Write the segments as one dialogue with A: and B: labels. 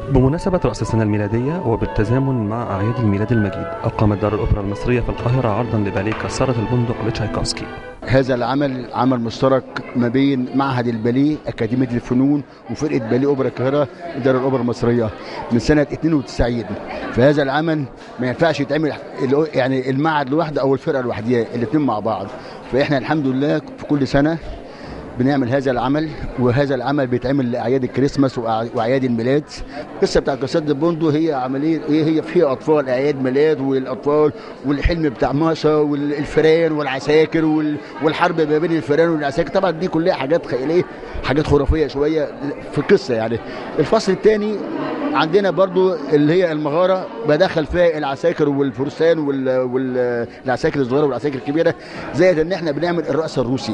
A: بمناسبة رأس السنة الميلادية وبالتزامن مع أعياد الميلاد المجيد أقامت دار الأوبرا المصرية في القاهرة عرضا لباليه كسرة البندق لتشايكوفسكي
B: هذا العمل عمل مشترك ما بين معهد الباليه أكاديمية الفنون وفرقة باليه أوبرا القاهرة دار الأوبرا المصرية من سنة 92 فهذا العمل ما ينفعش يتعمل يعني المعهد لوحده أو الفرقة لوحدها الاثنين مع بعض فإحنا الحمد لله في كل سنة بنعمل هذا العمل وهذا العمل بيتعمل لاعياد الكريسماس واعياد الميلاد القصه بتاع قصاد البندق هي عمليه ايه هي فيها اطفال اعياد ميلاد والاطفال والحلم بتاع ماشا والفيران والعساكر والحرب ما بين الفيران والعساكر طبعا دي كلها حاجات خياليه حاجات خرافيه شويه في القصه يعني الفصل الثاني عندنا برضو اللي هي المغاره بدخل فيها العساكر والفرسان والعساكر الصغيره والعساكر الكبيره زائد ان احنا بنعمل الرقص الروسي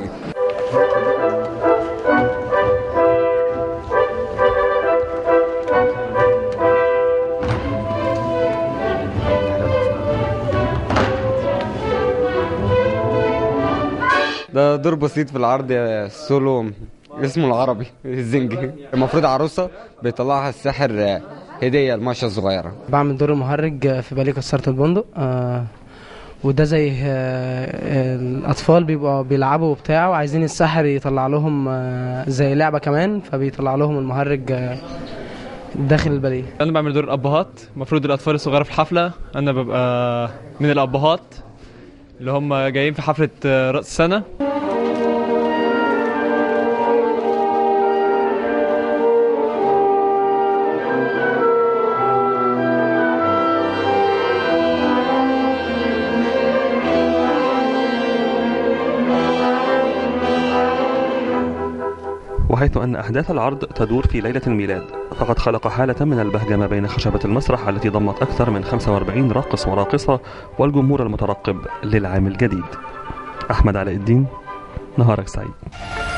C: ده دور بسيط في العرض يا سولو اسمه العربي الزنجي المفروض عروسه بيطلعها الساحر هديه لماشيه صغيره
D: بعمل دور المهرج في بالي كسرت البندق آه وده زي آه الاطفال بيبقوا بيلعبوا وبتاع وعايزين الساحر يطلع لهم آه زي لعبه كمان فبيطلع لهم المهرج آه داخل الباليه
E: انا بعمل دور الابهات المفروض الاطفال الصغيره في الحفله انا ببقى من الابهات اللي هم جايين في حفله راس السنه
A: وحيث أن أحداث العرض تدور في ليلة الميلاد فقد خلق حالة من البهجة ما بين خشبة المسرح التي ضمت أكثر من 45 راقص وراقصة والجمهور المترقب للعام الجديد أحمد علاء الدين نهارك سعيد